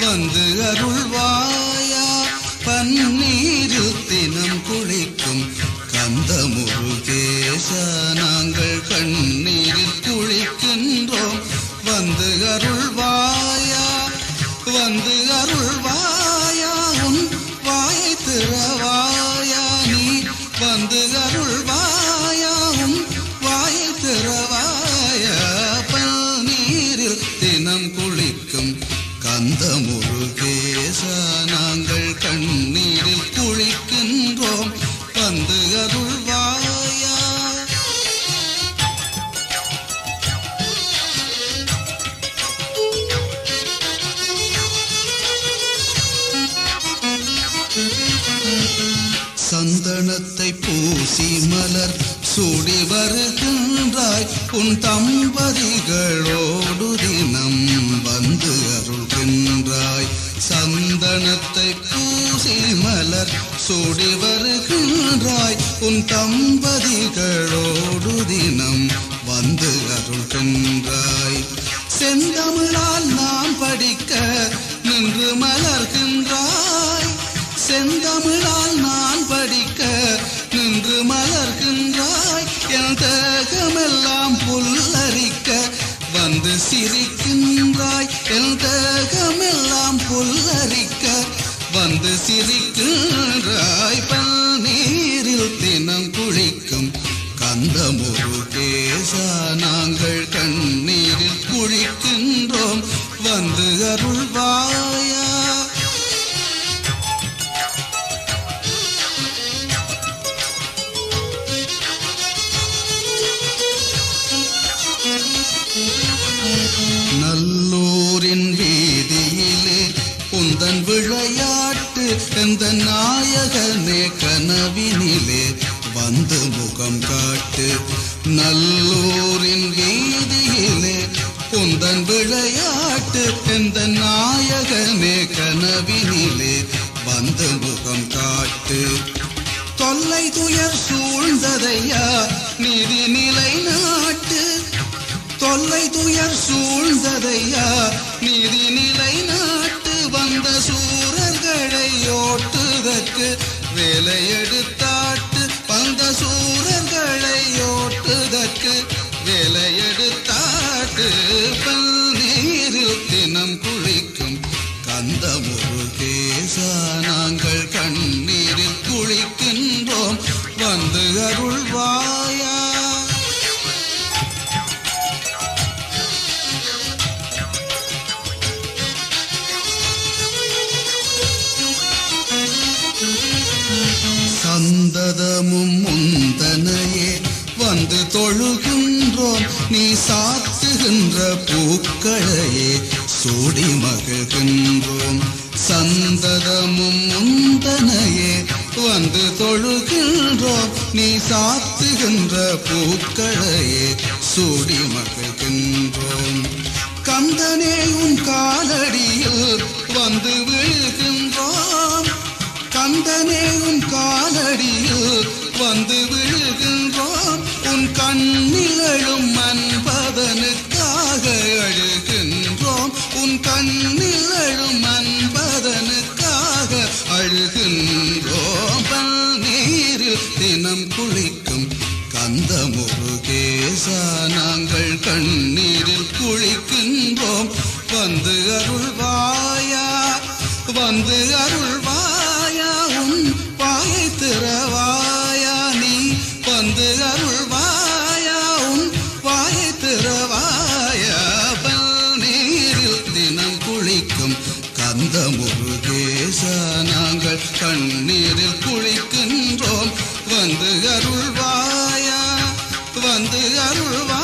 வந்து அருள்வாயா பன்னீரில் தினம் குளிக்கும் கந்த முருகேசா நாங்கள் கண்ணீரில் குளிக்கின்றோம் வந்து அருள்வாயா வந்து அருள்வாயா உன் வாயை திறவாயா நீ வந்து அருள்வாயா உன் வாயை திறவாயா பன்னீரில் தினம் குளிக்கும் கந்த முருகேசா நாங்கள் கண்ணீரில் குளிக்கின்றோம் வந்து அருள்வாயா சந்தனத்தை பூசி மலர் சூடி வருகின்றாய் உன் தம்பதிகளோடு தினம் வந்து அருள்கின்றாய் சந்தனத்தை பூசி மலர் சூடி வருகின்றாய் உன் தம்பதிகளோடு தினம் வந்து அருள்கின்றாய் செந்தமிழால் நாம் படிக்க நின்று மலர்கின்றாய் செந்தமிழால் நான் படிக்க நின்று மலர்கின்றாய் என் தேகமெல்லாம் புல்லரிக்க வந்து சிரிக்கின்றாய் என் தேகமெல்லாம் புல்லரிக்க வந்து சிரிக்கின்றாய் பன்னீரில் தினம் குளிக்கும் கந்த முருகேசா நாங்கள் கண்ணீரில் குளிக்கின்றோம் வந்து அருள்வாயா நல்லூரின் வீதியிலே உந்தன் விளையாட்டு எந்த நாயகனே கனவினிலே வந்து முகம் காட்டு நல்லூரின் வீதியிலே உந்தன் விளையாட்டு எந்த நாயகனே கனவினிலே வந்து முகம் காட்டு தொல்லை துயர் சூழ்ந்ததையா நீதி நிலை நாட்டு தொல்லை துயர் சூழ்ந்ததையா நீதி நிலை நாட்டு வந்த சூரர்களை ஓட்டுதற்கு வேலை எடுத்தாட்டு வந்த சூரர்களை ஓட்டுதற்கு வேலை எடுத்தாட்டு பன்னீரில் தினம் குளிக்கும் கந்த முருகேசா நாங்கள் கண்ணீரில் குளிக்கின்றோம் வந்து அருள்வாயா சந்ததமும் முந்தனையே வந்து தொழுகின்றோம் நீ சாத்துகின்ற பூக்களையே சூடி மகிழ்கின்றோம் சந்ததமும் முந்தனையே வந்து தொழுகின்றோம் நீ சாத்துகின்ற பூக்களையே சூடி மகிழ்கின்றோம் கந்தனே உன் காலடியில் வந்து விழுகின்றோம் கந்தனே உன் காலடியில் வந்து விழுகின்றோம் உன் கண்ணிலும் அன்பதனுக்காக அழுகின்றோம் உன் கண்ணிலும் அன்பதனுக்காக அழுகின்றோம் பன்னீரில் தினம் குளிக்கும் கந்த முருகேசா நாங்கள் கண்ணீரில் குளிக்கின்றோம் வந்து அருள்வாயா வந்து அருள்வாயா உன் வாயை திறவாயா நீ வந்து அருள்வாயா உன் வாயை திறவாயா பன்னீரில் தினம் குளிக்கும் கந்த முருகேசா நாங்கள் கண்ணீரில் குளிக்கின்றோம் வந்து அருள்வாயா வந்து அருள்வாயா